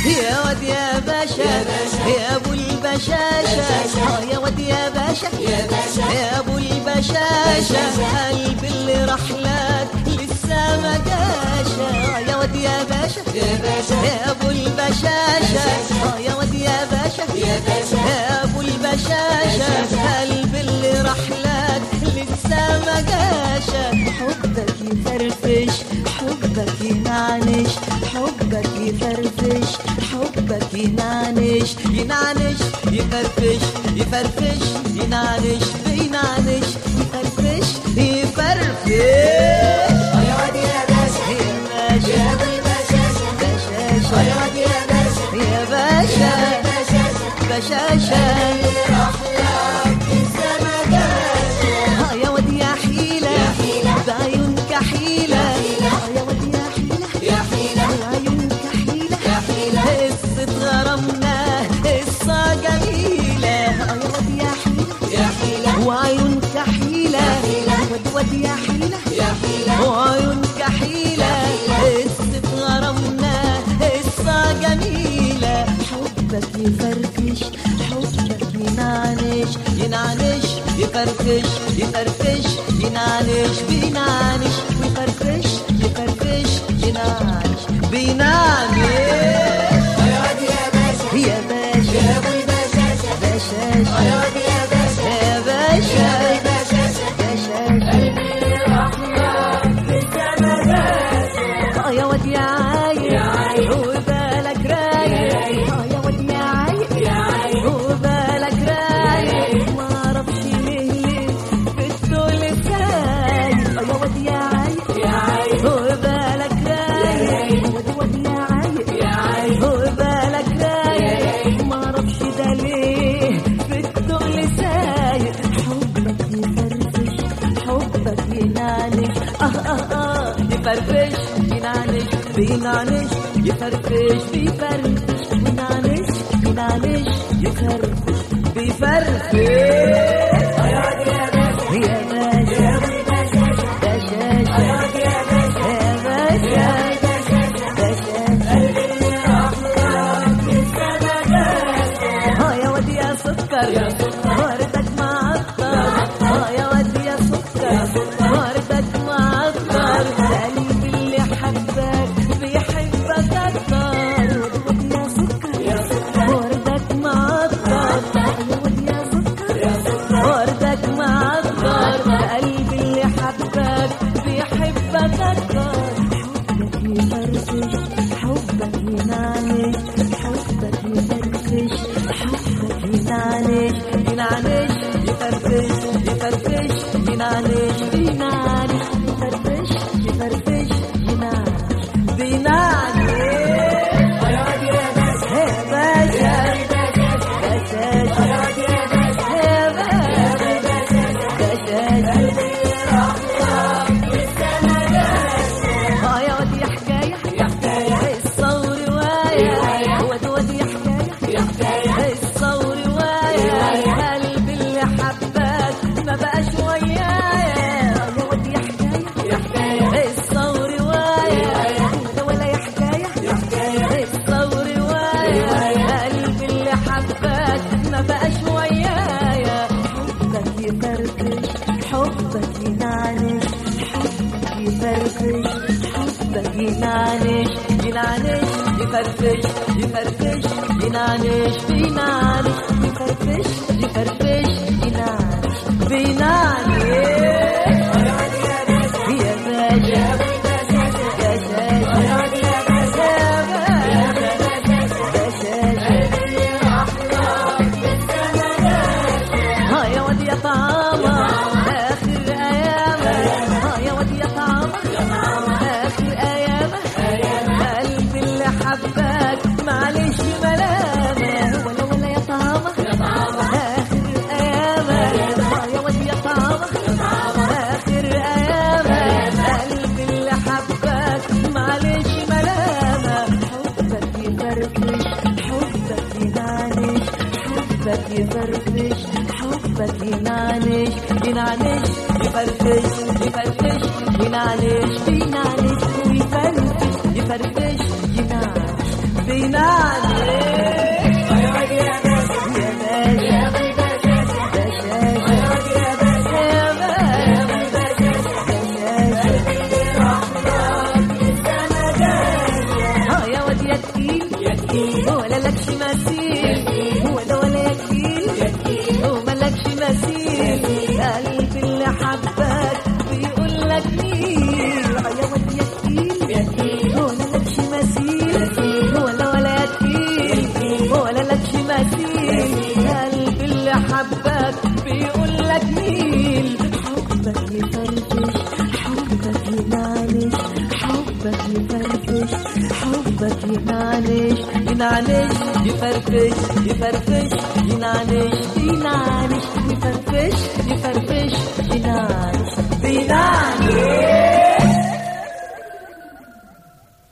يا واد يا باشا يا ابو البشاشة آه يا واد يا باشا يا ابو البشاشة قلبي اللي راح لك لسه ما جاش آه يا واد يا باشا يا ابو البشاشة آه يا واد يا باشا يا ابو البشاشة قلبي اللي راح لك لسه ما جاش حبك يفرفش حبك ينعنش حبك يفرفش حبك ينعنش ينعنش يفرفش يفرفش ينعنش بينعنش يفرفش يفرفش يا واد يا باشا يا باشا يا ابو البشاشة بشاشة يا واد يا باشا يا باشا بشاشة بشاشة أخلاق لسه ما جاش ها يا واد يا حيلة يا حيلة. بعيونك حيلة ها يا واد يا حيلة يا حيلة بعيونك حيلة يا حيلة قصة غرامنا قصة جميلة ها يا واد يا حيلة يا حيلة وعيونك حيلة حيلة. واد واد يا حيلة يا حيلة وعيونك حيلة قصة غرامنا قصة جميلة حبك يفرفش حبك ينعنش ينعنش يفرفش يفرفش ينعنش بينعنش يفرفش يفرفش ينعنش بينعنش يا واد يا باشا يا باشا يا ابو البشاشة بشاشة يا واد يا باشا يا باشا البشاشة بشاشة اه يا واد يا عايل وبالك رايق اه يا واد يا عايل وبالك رايق ما اعرفش ليه في الدول سايق اه يا واد يا عايل وبالك رايق واد واد يا عايل وبالك رايق ما اعرفش ده ليه في الدول سايق حبك يفرفش حبك ينعنش اه اه اه يفرفش ينعنش بينعنش يفرفش بيفرفش ينعنش ينعنش يفرفش بيفرفش يا واد يا باشا يا باشا يا ابو البشاشة بشاشة يا واد يا باشا يا باشا البشاشة بشاشة أخلاق لسه ما جاش اه يا واد يا سكر وردك معطر اه يا واد يا سكر وردك معطر قلبي اللي حبك بيحبك اكتر واد يا سكر وردك معطر يا واد يا سكر وردك معطر قلبي اللي حبك بيحبك اكتر حبك يفرفش حبك ينعنش حبك يفرفش حبك ينعنش ينعنش يفرفش يفرفش ينعنش بينعنش يفرفش يفرفش ينعنش بينعنش يا واد يا باشا يا باشا باشا يا واد يا باشا يا باشا باشا اه يا واد يا حكاية يا حكاية قصة ورواية واد واد يا حكاية يا حكاية قصة ورواية قلبي اللي حبك ما بقاش ويايا اه يا واد يا حكاية يا حكاية قصة ورواية ولا ولا يا حكاية يا حكاية قصة ورواية قلبي اللي حبك ما بقاش ويايا حبك يفرفش حبك ينعنش حبك يفرفش حبك ينعنش ينعنش يفرفش يفرفش ينعنش بينعنش يفرفش يفرفش ينعنش بينعنش يا واد يا باشا يا باشا يا ابو البشاشة يا شاشة يا واد يا باشا يا باشا يا شاشة أخلاق لسه ما جاش ها يا واد يا طعامة آخر أيامك ها يا واد يا طعامة آخر أيامك قلبي اللي حبك معلش ملامة ولا ولا يا طعامة آخر أيامك ها يا واد يا طعامة آخر أيامك قلبي اللي حبك معلش ملامة حبك يفرفش حبك ينعنش حبك يفرفش حبك ينعنش ينعنش يفرفش يفرفش ينعنش بينعنش ويفرفش يفرفش ينعنش ينعنش يا واد يا باشا يا باشا يا ابو البشاشة بشاشة يا واد يا باشا يا يا باشا ابو البشاشة بشاشة اه يا واد يا تقيل ولا لكش مثيل ولا ولا يا تقيل وما لكش مثيل قلبي اللي حبك بيقول لك مين اه يا واد يا تقيل ولا لكش مثيل ولا ولا يا تقيل ولا لكش مثيل قلبي اللي حبك بيقول لك مين حبك يفرفش حبك ينعنش حبك يفرفش حبك ينعنش ينعنش يفرفش يفرفش ينعنش ينعنش